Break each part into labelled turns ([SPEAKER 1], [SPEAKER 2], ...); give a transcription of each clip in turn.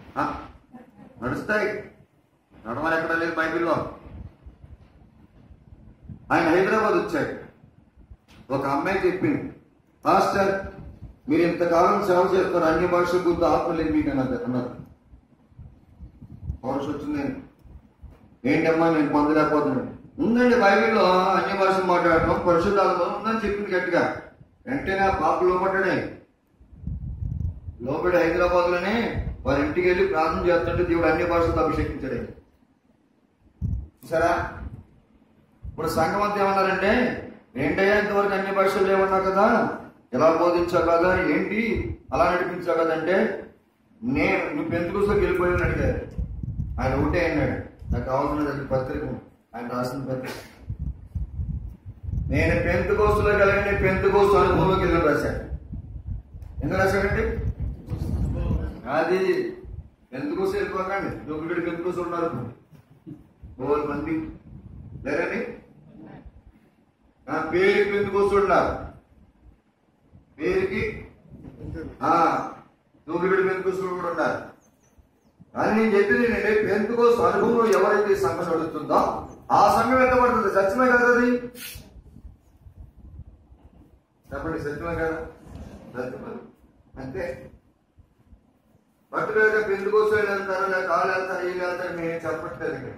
[SPEAKER 1] ఆ, నడుస్తాయి నడవని ఎక్కడ లేదు బైబిల్లో ఆయన హైదరాబాద్ వచ్చాడు ఒక అమ్మాయి చెప్పింది మాస్టర్ మీరు ఇంతకాలం సేవ చేస్తారు అన్ని భాషల గుర్తు ఆత్మ లేదు మీకు అన్నది అన్నారు పౌరుష వచ్చింది ఏంటమ్మా నేను పొందలేకపోతున్నాను ఉందండి బైబిల్లో అన్ని భాషలు మాట్లాడటం పరిశుద్ధాత్మ ఉందని చెప్పింది గట్టిగా వెంటనే ఆ పాప లోపడ్డాడే లోపడి హైదరాబాద్ లోనే వారి ఇంటికి వెళ్ళి ప్రార్థన చేస్తుంటే దేవుడు అన్ని భాషలతో అభిషేకించాడు ఆయన. చూసారా ఇప్పుడు సంఘం అంతా ఏమన్నారంటే ఏంటయ్యా ఇంతవరకు అన్ని భాషలు లేవన్నా కదా ఎలా బోధించావు కదా ఏంటి అలా నడిపించావు కదా అంటే నేను నువ్వు పెంతుకోసలోకి వెళ్ళిపోయావు అడిగారు ఆయన ఒకటే అన్నాడు నాకు కావాల్సిన అది పత్రిక ఆయన రాసిన పత్రిక నేను పెంతుకోసలో కలిగిన పెంతుకోసు అనుభవంలోకి వెళ్ళి రాశాడు ఎందుకు రాశాడండి అది ఎందుకోసం వెళ్ళిపోకండి దొంగడికి ఎందుకోసం ఉన్నారు ఓవర్ మంది లేరండి ఆ పేరుకి ఎందుకోసం ఉన్నారు పేరుకి ఆ దొంగడికి ఎందుకోసం కూడా ఉన్నారు అని నేను చెప్పింది ఏంటంటే పెంతుకోసం అనుభవంలో ఎవరైతే ఈ సంఘం నడుస్తుందో ఆ సంఘం ఎంత పడుతుంది సత్యమే కదా అది చెప్పండి సత్యమే కదా సత్యమే అంతే పట్టులేక పెందుకోసం వెళ్తారు లేక కాళ్ళు వెళ్తారు వీళ్ళు వెళ్తారు మేము చెప్పట్లేదు ఇక్కడ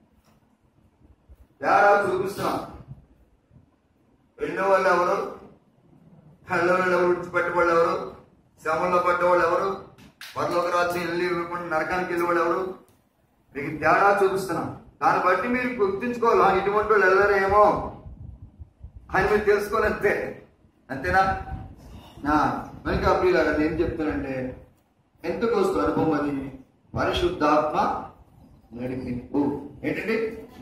[SPEAKER 1] తేడా చూపిస్తున్నాం వెళ్ళిన వాళ్ళు ఎవరు కళ్ళ వాళ్ళు ఎవరు విడిచిపెట్టే వాళ్ళు ఎవరు శ్రమంలో పడ్డవాళ్ళు ఎవరు పరలోక రాజ్యం వెళ్ళి ఇవ్వకుండా నరకానికి వెళ్ళే వాళ్ళు ఎవరు మీకు తేడా చూపిస్తున్నాం దాన్ని బట్టి మీరు గుర్తించుకోవాలి "ఆ, ఇటువంటి వాళ్ళు వెళ్ళరేమో అని మీరు తెలుసుకోవాలి అంతే అంతేనా ఆ, కనుక అప్పుడు నేను చెప్తానంటే ఎందుకు వస్తుంది అనుభవం అది పరిశుద్ధాత్మ నడిపింపు ఏంటండి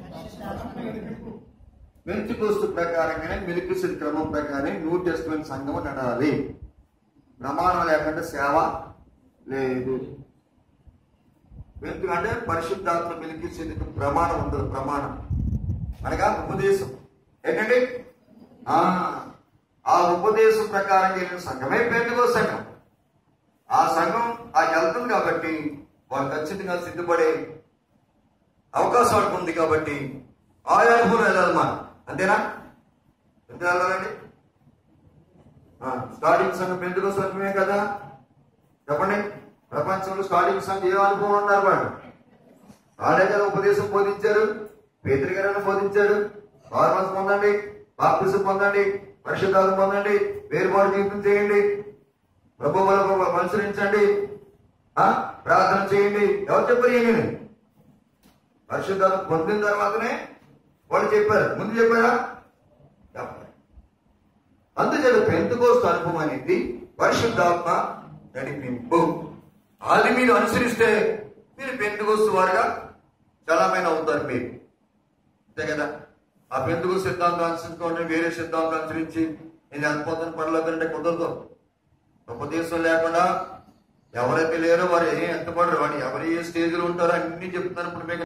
[SPEAKER 1] మెంతుకోస్తు ప్రకారంగానే మిలిపిసిన క్రమం ప్రకారం న్యూ టెస్ట్మెంట్ సంఘం నడాలి ప్రమాణం లేకుండా సేవ లేదు ఎందుకంటే పరిశుద్ధాత్మ మిలికిసేందుకు ప్రమాణం ఉండదు ప్రమాణం అనగా ఉపదేశం ఏంటండి ఆ ఆ ఉపదేశం ప్రకారం వెళ్ళిన సంఘమే పెండుకో సంఘం ఆ సంఘం ఆ వెళ్తుంది కాబట్టి వాళ్ళు ఖచ్చితంగా సిద్ధపడే అవకాశం వాళ్ళకు ఉంది కాబట్టి ఆ అనుభవం వెళ్ళాలి మనం అంతేనా ఎంత వెళ్ళాలండి ఆ, స్టార్టింగ్ సంఘం పెందుకో సంఘమే కదా చెప్పండి ప్రపంచంలో స్టార్టింగ్ సంఘం ఏ అనుభవం ఉన్నారు వాళ్ళు వాళ్ళే కదా ఉపదేశం బోధించారు పేదరి గారు బోధించారు బార్మస్ పొందండి బాప్తిసం పొందండి పరిశుద్ధాలు పొందండి వేరుపాటు జీవితం చేయండి ప్రభు అనుసరించండి ఆ, ప్రార్థన చేయండి ఎవరు చెప్పారు ఏమీ పరిశుద్ధాలు పొందిన తర్వాతనే వాళ్ళు చెప్పారు ముందు చెప్పారా చెప్పలేదు అందుచేత పెంతుకోస్తు అనుభవం అనేది పరిశుద్ధాత్మ నడిపింపు వాళ్ళని మీరు అనుసరిస్తే మీరు పెంతుకోస్తు వారుగా చాలామైన అవుతారు మీరు అంతే కదా ఆ పెంతుకు సిద్ధాంతం అనుసరించుకోండి వేరే సిద్ధాంతం అనుసరించి నేను వెళ్ళిపోతాను పడలేదంటే కుదరదు ఉపదేశం లేకుండా ఎవరైతే లేరో వారు ఏం ఎంత పడరు వాడు ఎవరు ఏ స్టేజ్లో ఉంటారో అన్ని చెప్తాను ఇప్పుడు మీకు